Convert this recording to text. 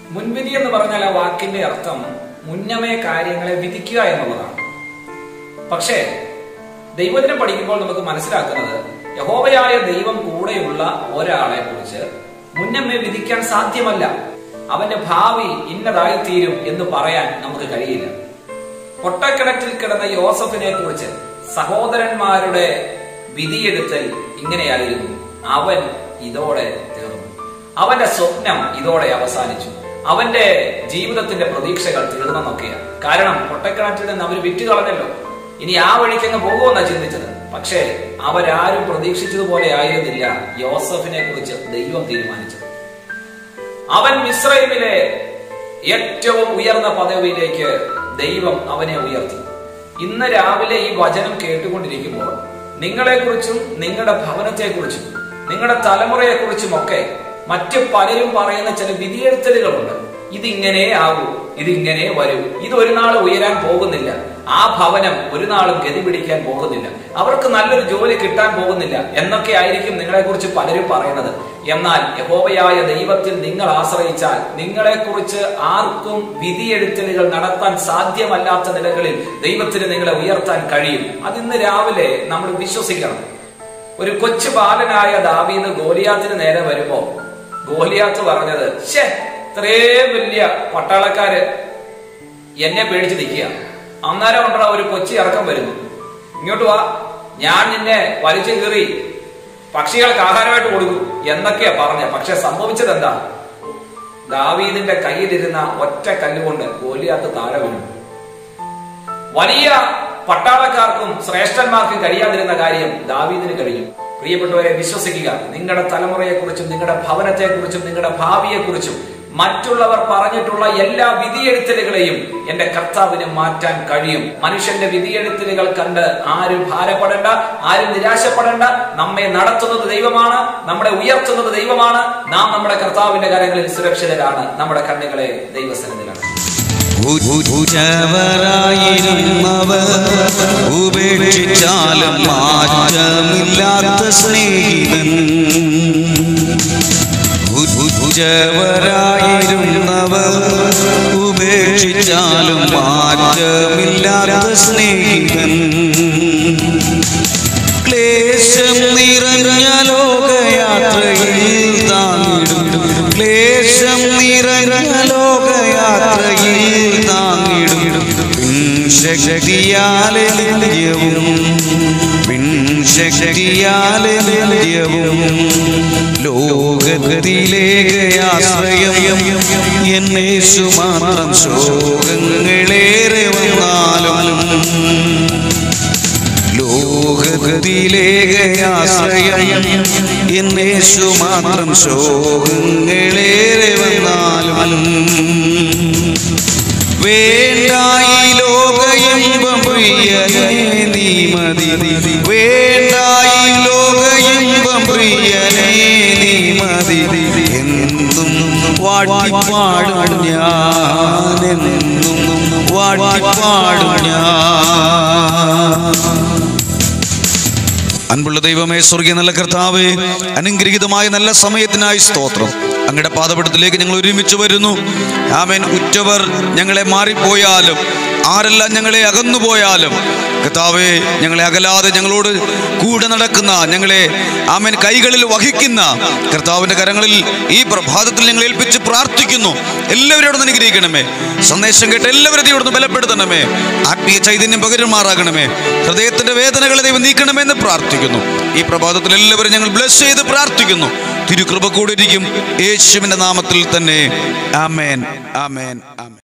മുൻവിധി എന്ന് പറഞ്ഞാൽ ആ വാക്കിന്റെ അർത്ഥം മുന്നമേ കാര്യങ്ങളെ വിധിക്കുക എന്നുള്ളതാണ് പക്ഷേ ദൈവത്തിനെ പഠിക്കുമ്പോൾ നമുക്ക് മനസ്സിലാക്കുന്നത് യഹോവയായ ദൈവം കൂടെയുള്ള ഒരാളെ കുറിച്ച് മുന്നമേ വിധിക്കാൻ സാധ്യമല്ല അവന്റെ ഭാവി ഇന്നതായിത്തീരും എന്ന് പറയാൻ നമുക്ക് കഴിയില്ല പൊട്ടക്കിണറ്റിൽ കിടന്ന യോസഫിനെ കുറിച്ച് സഹോദരന്മാരുടെ വിധിയെടുത്തൽ ഇങ്ങനെയായിരുന്നു അവൻ ഇതോടെ തീർന്നു അവന്റെ സ്വപ്നം ഇതോടെ അവസാനിച്ചു അവന്റെ ജീവിതത്തിന്റെ പ്രതീക്ഷകൾ തീർന്നെന്നൊക്കെയാണ് കാരണം പൊട്ടക്കിണറ്റിൽ നിന്ന് അവർ വിറ്റ് കളഞ്ഞല്ലോ ഇനി ആ വഴിക്കങ്ങ് പോകുമെന്നാ ചിന്തിച്ചത് പക്ഷേ അവരാരും പ്രതീക്ഷിച്ചതുപോലെ ആയിരുന്നില്ല യോസഫിനെ കുറിച്ച് ദൈവം തീരുമാനിച്ചത് അവൻ മിശ്രൈമിലെ ഏറ്റവും ഉയർന്ന പദവിയിലേക്ക് ദൈവം അവനെ ഉയർത്തി ഇന്ന് രാവിലെ ഈ വചനം കേട്ടുകൊണ്ടിരിക്കുമ്പോൾ നിങ്ങളെക്കുറിച്ചും നിങ്ങളുടെ ഭവനത്തെക്കുറിച്ചും നിങ്ങളുടെ തലമുറയെക്കുറിച്ചും ഒക്കെ മറ്റു പലരും പറയുന്ന ചില വിധിയെഴുത്തലുകളുണ്ട് ഇതിങ്ങനെ ആകൂ ഇതിങ്ങനെ വരും ഇത് ഒരു നാൾ ഉയരാൻ പോകുന്നില്ല ആ ഭവനം ഒരു നാളും ഗതി പിടിക്കാൻ പോകുന്നില്ല അവർക്ക് നല്ലൊരു ജോലി കിട്ടാൻ പോകുന്നില്ല എന്നൊക്കെ ആയിരിക്കും നിങ്ങളെക്കുറിച്ച് പലരും പറയുന്നത് എന്നാൽ യഹോവയായ ദൈവത്തിൽ നിങ്ങൾ ആശ്രയിച്ചാൽ നിങ്ങളെക്കുറിച്ച് ആർക്കും വിധിയെഴുത്തലുകൾ നടത്താൻ സാധ്യമല്ലാത്ത നിലകളിൽ ദൈവത്തിന് നിങ്ങളെ ഉയർത്താൻ കഴിയും അതിന്ന് രാവിലെ നമ്മൾ വിശ്വസിക്കണം ഒരു കൊച്ചു ബാലനായ ദാവീദ് ഗോലിയാത്തിന് നേരെ വരുമ്പോ ഗോലിയാത്ത് പറഞ്ഞത് ഷേ ഇത്രയും വലിയ പട്ടാളക്കാര് എന്നെ പേടിച്ച് നിൽക്കുക അന്നേരം കൊണ്ടാ ഒരു കൊച്ചി ഇറക്കം വരുന്നു ഇങ്ങോട്ട് വാ ഞാൻ നിന്നെ വലിച്ചു കീറി പക്ഷികൾക്ക് ആഹാരമായിട്ട് കൊടുക്കും എന്നൊക്കെയാ പറഞ്ഞ പക്ഷെ സംഭവിച്ചത് എന്താ ദാവീദിന്റെ കയ്യിലിരുന്ന ഒറ്റ കല്ലുകൊണ്ട് ഗോലിയാത്ത് താഴെ വീണു വലിയ പട്ടാളക്കാർക്കും ശ്രേഷ്ഠന്മാർക്കും കഴിയാതിരുന്ന കാര്യം ദാവീദിന് കഴിഞ്ഞു പ്രിയപ്പെട്ടവരെ വിശ്വസിക്കുക നിങ്ങളുടെ തലമുറയെക്കുറിച്ചും നിങ്ങളുടെ ഭവനത്തെക്കുറിച്ചും നിങ്ങളുടെ ഭാവിയെക്കുറിച്ചും മറ്റുള്ളവർ പറഞ്ഞിട്ടുള്ള എല്ലാ വിധിയെഴുത്തലുകളെയും എന്റെ കർത്താവിന് മാറ്റാൻ കഴിയും മനുഷ്യന്റെ വിധിയെഴുത്തലുകൾ കണ്ട് ആരും ഭാരപ്പെടേണ്ട ആരും നിരാശപ്പെടേണ്ട നമ്മെ നടത്തുന്നത് ദൈവമാണ് നമ്മളെ ഉയർത്തുന്നത് ദൈവമാണ് നാം നമ്മുടെ കർത്താവിന്റെ കരങ്ങളിൽ സുരക്ഷിതരാണ് നമ്മുടെ കണ്ണുകളെ ദൈവസനത്തിലാണ് ഉച്ചവരായിരുന്നവർ ഉപേക്ഷിച്ചാലും മാറ്റമില്ലാത്ത സ്നേഹിതൻ ഉച്ചവരായിരുന്നവർ ഉപേക്ഷിച്ചാലും മാറ്റമില്ലാത്ത സ്നേഹിതൻ ക്ലേശം നിറഞ്ഞ ലോകയാത്രയിൽ താങ്ങിടും ക്ലേശം നിറഞ്ഞ ലോകയാത്രയിൽ താങ്ങിടും ശക്തിയാലെ നിത്യവും ശക്തിയാലെ നിത്യവും ലോകത്തിലേക്ക് ആശ്രയം എന്നേശു മാത്രം ശോകങ്ങളേറെ വന്നാലും ലോകഗതിയിലേക്ക് ആശ്രയം എന്നേശു മാത്രം ശോകങ്ങളേറെ വന്നാലും വേണ്ടായി ലോകയമ്പം പ്രിയനേ നീ മതി വേണ്ടായി ലോകയമ്പം പ്രിയനേ നീ മതി എന്നും വാട്ടിപ്പാടും ഞാൻ എന്നും വാട്ടിപ്പാടും ഞാൻ അൻപുള്ള ദൈവമേ സ്വർഗീയ നല്ല കർത്താവേ അനുഗ്രഹീതമായ നല്ല സമയത്തിനായി സ്തോത്രം അങ്ങയുടെ പാദപടത്തിലേക്ക് ഞങ്ങൾ ഒരുമിച്ച് വരുന്നു ആമേൻ ഉറ്റവർ ഞങ്ങളെ മാറിപ്പോയാലും ആരെല്ലാം ഞങ്ങളെ അകന്നുപോയാലും കർത്താവേ ഞങ്ങളെ അകലാതെ ഞങ്ങളോട് കൂടെ നടക്കുന്ന ഞങ്ങളെ ആമേൻ കൈകളിൽ വഹിക്കുന്ന കർത്താവിന്റെ കരങ്ങളിൽ ഈ പ്രഭാതത്തിൽ ഞങ്ങൾ ഏൽപ്പിച്ച് പ്രാർത്ഥിക്കുന്നു എല്ലാവരോടും അനുഗ്രഹിക്കണമേ സന്ദേശം കേട്ട് എല്ലാവരും ഇവിടുന്ന് ബലപ്പെടുത്തണമേ ആത്മീയ ചൈതന്യം പകരുമാറാകണമേ ഹൃദയത്തിന്റെ വേദനകളെ ദൈവം നീക്കണമെന്ന് പ്രാർത്ഥിക്കുന്നു ഈ പ്രഭാതത്തിൽ എല്ലാവരും ഞങ്ങൾ ബ്ലസ് ചെയ്ത് പ്രാർത്ഥിക്കുന്നു തിരുകൃപ കൂടിയിരിക്കും യേശുവിന്റെ നാമത്തിൽ തന്നെ ആമേൻ ആമേൻ ആമേൻ